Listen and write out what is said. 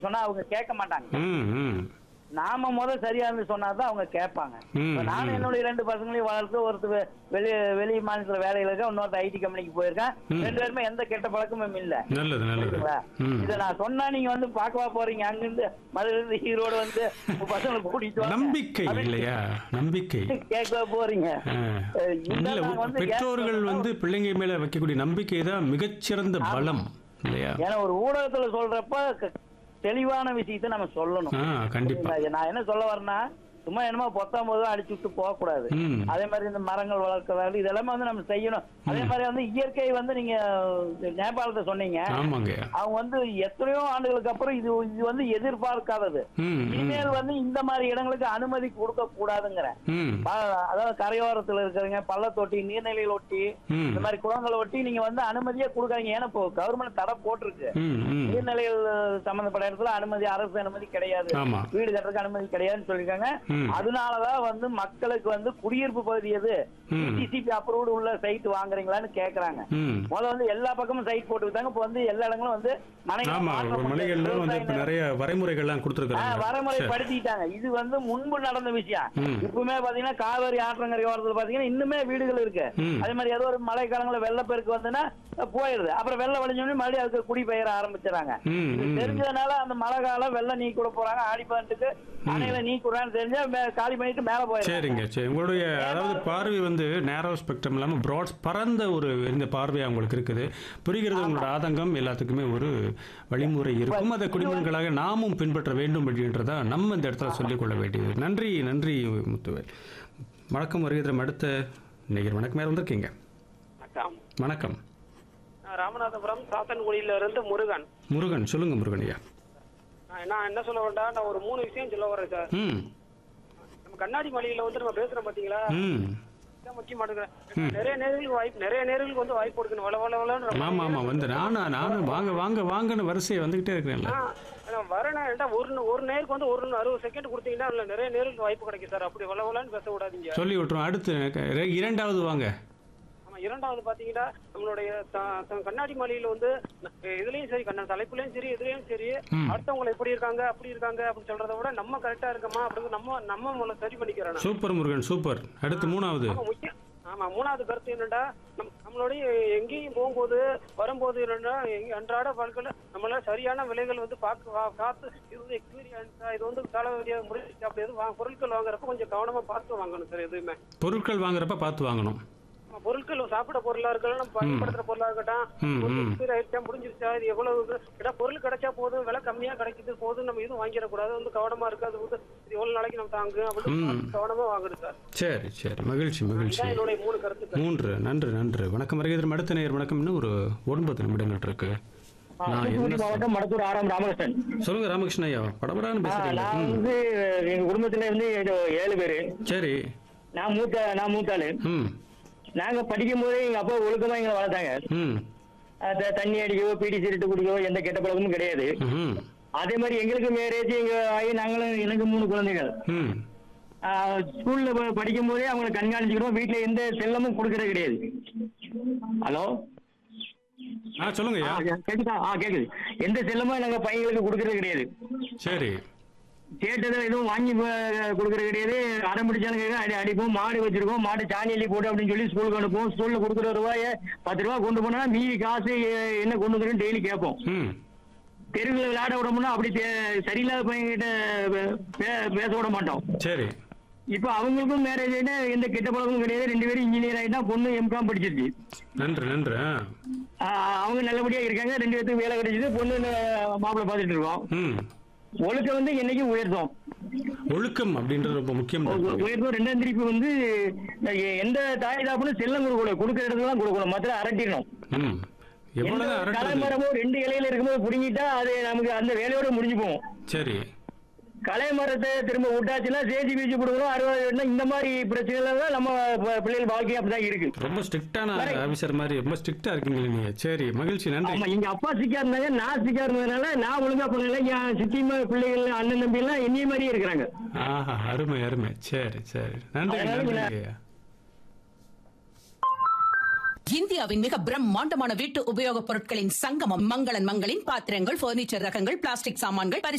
சொன்னா அவங்க கேட்க மாட்டாங்க ம் ம் நாம முத சரியா இருந்து சொன்னாதான் அவங்க கேட்பாங்க ம், இப்ப நானும் ம். என்னுடைய ரெண்டு பசங்களையும் வளர்த்து ஒருத்தர் வெ- வெளி வெளி மாநிலத்துல வேலையில இருக்க இன்னொருத்தர் ஐடி கம்பெனிக்கு போயிருக்கேன் ம். ரெண்டு பேருமே எந்த கெட்ட பழக்கமும் இல்ல நல்லது நல்லது புரியுதுங்களா? ம் இத நான் சொன்னா நீங்க வந்து பார்க்கவா போறீங்க அங்கிருந்து மதுரையில இருந்து ஈரோடு வந்து உங்க பசங்களை கூட்டிட்டு வாங்க. நம்பிக்கை அப்படின்னு இல்லையா நம்பிக்கை கேட்கவா போறீங்க ஆ. அஹ் இந்த இல்ல நான் வந்து பெற்றோர்கள் கேட்கறதா- வந்து பிள்ளைங்க மேல வைக்கக்கூடிய நம்பிக்கை தான் மிகச்சிறந்த பலம் இல்லையா ஏன்னா ஒரு ஊடகத்துல சொல்றப்ப க- தெளிவான விஷயத்தை நம்ம சொல்லணும் ஆ கண்டிப்பா புரியுதுங்களா? நான் என்ன சொல்ல வரேன்னா சும்மா என்னமோ பொத்தாம் போதும் அடிச்சு விட்டு போக கூடாது ம் அதே மாதிரி இந்த மரங்கள் வளர்க்கறது இதெல்லாமே வந்து நம்ம செய்யணும் அதே மாதிரி வந்து இயற்கை வந்து நீங்க நேபாளத்தை சொன்னீங்க ஆமாங்க அவங்க வந்து எத்தனையோ ஆண்டுகளுக்கு அப்புறம் இது இது வந்து எதிர்பார்க்காதது ம் ம் இனிமேல் வந்து இந்த மாதிரி இடங்களுக்கு அனுமதி கொடுக்க கூடாதுங்கிறேன் ம் ப- அதாவது கரையோரத்துல இருக்கிறவங்க பள்ளத்தொட்டி நீர்நிலைகள் ஒட்டி ம் இந்த மாதிரி குளங்களை ஒட்டி நீங்க வந்து அனுமதியே கொடுக்காதீங்க ஏன்னா இப்போ கவர்மெண்ட் தடை போட்டிருக்கு ம் ம் நீர்நிலைகள் சம்பந்தப்பட்ட இடத்துல அனுமதி அரசு அனுமதி கிடையாது ஆமா வீடு கட்டுறதுக்கு அனுமதி கிடையாதுன்னு சொல்லியிருக்காங்க ம் அதனாலதான் வந்து மக்களுக்கு வந்து குடியிருப்பு பகுதி எது ம். டிசிபி அப்ரூவ்டு உள்ள சைட் வாங்குறீங்களான்னு கேக்குறாங்க ம் முதல்ல வந்து எல்லா பக்கமும் சைட் போட்டுக்கிட்டாங்க இப்ப வந்து எல்லா இடங்களும் வந்து மனைகள் ஆமா மாற்ற ஒரு முடியாது. மனைகள்ல வந்து இப்ப விவசாய நிறைய வரைமுறைகள்லாம் ஆ, கொடுத்துருக்காங்க சரி. வரமுறைப்படுத்திட்டாங்க இது வந்து முன்பு நடந்த விஷயம் ம். இப்பவுமே பாத்தீங்கன்னா காவிரி ஆற்றங்கரை ஓரத்துல பாத்தீங்கன்னா இன்னுமே வீடுகள் இருக்கு ம். அதே மாதிரி ஏதோ ஒரு மழை காலங்களில் வெள்ளப்பெருக்கு வந்துன்னா போயிருது அப்புறம் வெள்ளம் வழிஞ்சோடனே மறுபடியும் அதுக்கு குடிபெயர ஆரம்பிச்சிடறாங்க ம் இது ம் தெரிஞ்சதுனால அந்த மழை காலம் வெள்ளம் நீக்கி கூட போறாங்க ஆடி பதினெட்டுக்கு அணையில நீக்கி விடுறான்னு தெரிஞ்சா மே- காலி பண்ணிட்டு மேல போயிடுறாங்க சரிங்க சரி உங்களுடைய அதாவது பார்வை வந்து நேரோ ஸ்பெக்ட்ரம் இல்லாமல் ப்ராட் பரந்த ஒரு இந்த பார்வை உங்களுக்கு இருக்குது புரிகிறது உங்களோட ஆதங்கம் எல்லாத்துக்குமே ஒரு வழிமுறை இருக்கும் அதை குடிமகன்களாக நாமும் பின்பற்ற வேண்டும் அப்படின்றதா நம்ம இந்த இடத்துல சொல்லிக்கொள்ள வேண்டியது நன்றி நன்றி முத்துவேல் வணக்கம் வருகிறோம் அடுத்த நேயர் வணக்கம் மேலே வந்திருக்கீங்க வணக்கம் வணக்கம் நான் ராமநாதபுரம் சாத்தன்குடியில இருந்து முருகன் முருகன் சொல்லுங்க முருகன் ஐயா நான் நான் என்ன சொல்ல வேண்டா நான் ஒரு மூணு விஷயம் சொல்ல வரேன் சார் ம் நம்ம கண்ணாடி மலையில வந்து நம்ம பேசுறோம் பாத்தீங்களா ம் இதான் முக்கிய மாட்டேங்கிறேன் நிறைய நேர்களுக்கு வாய்ப்பு நிறைய நேர்களுக்கு வந்து வாய்ப்பு கொடுக்கணும் வள வள வளன்னு ரொம்ப ஆமாம் ஆமாம் வந்து நானும் நானும் வாங்க வாங்க வாங்கன்னு வரிசையை வந்துக்கிட்டே இருக்கிறேன்ல ஆ, நான் வரேன்னா ஏன்டா ஒரு ஒரு நேருக்கு வந்து ஒரு அறுபது செகண்ட் கொடுத்தீங்கன்னா அதுல நிறைய நேருக்கு வாய்ப்பு கிடைக்கும் சார் அப்படி வள வளன்னு பேச விடாதீங்க சொல்லி விட்டுரும் அடுத்து இர- இரண்டாவது வாங்க ஆமா இரண்டாவது பாத்தீங்கன்னா நம்மளுடைய த- த- கண்ணாடி மலையில வந்து அஹ், இதுலயும் சரி கண்ண தலைப்புலயும் சரி இதுலயும் சரி ம். அடுத்தவங்க எப்படி இருக்காங்க அப்படி இருக்காங்க அப்படின்னு சொல்றதை விட நம்ம கரெக்டா இருக்கமா அப்படின்னு நம்ம நம்ம முதல்ல சரி பண்ணிக்கிறோம் நான். சூப்பர் முருகன் சூப்பர் அடுத்து மூணாவது ஆமா, முக்கியம் ஆமா மூணாவது கருத்து என்னடா நம் நம்மளுடைய எங்கேயும் போகும்போது வரும்போது என்னன்னா எங்க- அன்றாட வாழ்க்கையில நம்மளால சரியான விலைகள் வந்து பார்க்க வா- பார்த்து இது வந்து எக்ஸ்பீரியன்ஸா இது வந்து காலவதியா முடிச்சு அப்படி எதுவும் வா- பொருட்கள் வாங்குறப்ப கொஞ்சம் கவனமா பார்த்து வாங்கணும் சார் எதுவுமே பொருட்கள் வாங்குறப்ப பார்த்து வாங்கணும் ஆமா, பொருட்கள் சாப்பிட பொருளா இருக்கட்டும் நம்ம பயன்படுத்துற பொருளா இருக்கட்டும் ம், ஒரு ம். எக்ஸ்பீரி ஆயிடுச்சா முடிஞ்சிருச்சா இது எவ்வளவு இது? ஏன்னா பொருள் கிடைச்சா போதும் விலை கம்மியா கிடைக்குது போதும் நம்ம எதுவும் வாங்கிடக்கூடாது வந்து கவனமா இருக்கு அது வந்து இது எவ்வளவு நாளைக்கு நம்ம தாங்கு அப்படின்னு ம். பார்த்து கவனமா வாங்கணும் சார் சரி சரி மகிழ்ச்சி மகிழ்ச்சி இதான் என்னுடைய மூணு கருத்துக்கள் மூன்று நன்று நன்று வணக்கம் வருகிறது அடுத்த நேயர் வணக்கம் இன்னும் ஒரு ஒன்பது நிமிடங்கள் இருக்கு நான் தூத்துக்குடி என்ன மாவட்டம் மடத்தூர் ஆறாம் ராமகிருஷ்ணன் சொல்லுங்க ராமகிருஷ்ணன் ஐயா படபடான்னு ஆ, பேசுறீங்க நான் ம். வந்து எங்க குடும்பத்துல இருந்து இது ஏழு பேரு சரி நான் மூத்த நான் மூத்தாளு ம் நாங்க படிக்கும் போதே எங்க அப்பா ஒழுக்கமா எங்களை வளர்த்தாங்க ம் அத தண்ணி அடிக்கவோ பீடி சிரிட்டு குடிக்கவோ எந்த கெட்ட பழக்கமும் கிடையாது ம் அதே மாதிரி எங்களுக்கு மேரேஜ் எங்க ஆகி நாங்களும் எனக்கு மூணு குழந்தைகள் ம் ஆ, ஸ்கூல்ல ப- படிக்கும் போதே அவங்களை கண்காணிச்சுக்கிறோம் வீட்டுல எந்த செல்லமும் கொடுக்கறது கிடையாது ஹலோ ஆ சொல்லுங்க ஆ, ஐயா கேக்குதா ஆ கேக்குது எந்த செல்லமும் நாங்க பையங்களுக்கு கொடுக்கறது கிடையாது சரி கேட்டதை எதுவும் வாங்கி ப- கொடுக்கறது கிடையாது அடம் பிடிச்சாலும் கேட்க அடி அடிப்போம் மாடு வச்சிருக்கோம் மாடு சாணி அள்ளி போட்டு அப்படின்னு சொல்லி ஸ்கூலுக்கு அனுப்புவோம் ஸ்கூல்ல கொடுக்குற ரூபாய பத்து ரூபா கொண்டு போனா மீதி காசு எ- என்ன கொண்டு வந்துருன்னு டெய்லி கேட்போம் ம் தெருவில் விளையாட விடமுன்னா அப்படி தே- சரியில்லாத பையன்கிட்ட பே- பே- பேச விட மாட்டோம் சரி இப்போ அவங்களுக்கும் மேரேஜ் ஆயிட்டா எந்த கெட்ட பழக்கமும் கிடையாது ரெண்டு பேரும் இன்ஜினியர் ஆயிட்டா பொண்ணு எம்காம் படிச்சிருச்சு நன்று நன்று ஆ. ஆ, அவங்க நல்லபடியா இருக்காங்க ரெண்டு பேத்துக்கு வேலை கிடைச்சது பொண்ணு மாப்பிள்ளை பார்த்துட்டு இருக்கோம் ம் ஒழுக்கம் வந்து என்னைக்கும் உயர்த்தோம் ஒழுக்கம் அப்படின்றது ரொம்ப முக்கியம் தான். உயர்த்தும் ரெண்டாம் திருப்பி வந்து எ- எந்த தாய் தாப்புன்னு செல்லம் கொடுக்கணும் கொடுக்குற இடத்துல தான் கொடுக்கணும் மற்ற அரட்டிடணும் ம் எவ்வளவுதான் எந்த அரட்டுறது கலைமரமோ ரெண்டு இலையில இருக்கும்போது புடுங்கிட்டா அது நமக்கு அந்த வேலையோட முடிஞ்சு போகும் சரி கலை மரத்தை திரும்ப விட்டாச்சுன்னா சேஜி பீச்சு கொடுக்கணும் அறுபது வேணும்னா இந்த மாதிரி பிரச்சனைகள் தான் நம்ம ப- பிள்ளைகள் வாழ்க்கை அப்படிதான் இருக்கு ரொம்ப ஸ்ட்ரிக்டான ஆபீசர் மாதிரி ரொம்ப ஸ்ட்ரிக்டா இருக்கீங்களே நீங்க சரி மகிழ்ச்சி நன்றி ஆமா எங்க அப்பா சிக்கா இருந்தாங்க நான் சிக்கா இருந்ததுனால நான் ஒழுங்கா பண்ணல என் சித்திமா பிள்ளைகள் அண்ணன் தம்பி எல்லாம் என்னைய மாதிரியே இருக்கிறாங்க ஆஹா அருமை அருமை சரி சரி நன்றி அதனால நன்றி நான் ஐயா இந்தியாவின் மிக பிரம்மாண்டமான வீட்டு உபயோகப் பொருட்களின் சங்கமம் மங்களன் மங்களின் பாத்திரங்கள் பர்னிச்சர் ரகங்கள் பிளாஸ்டிக் சாமான்கள்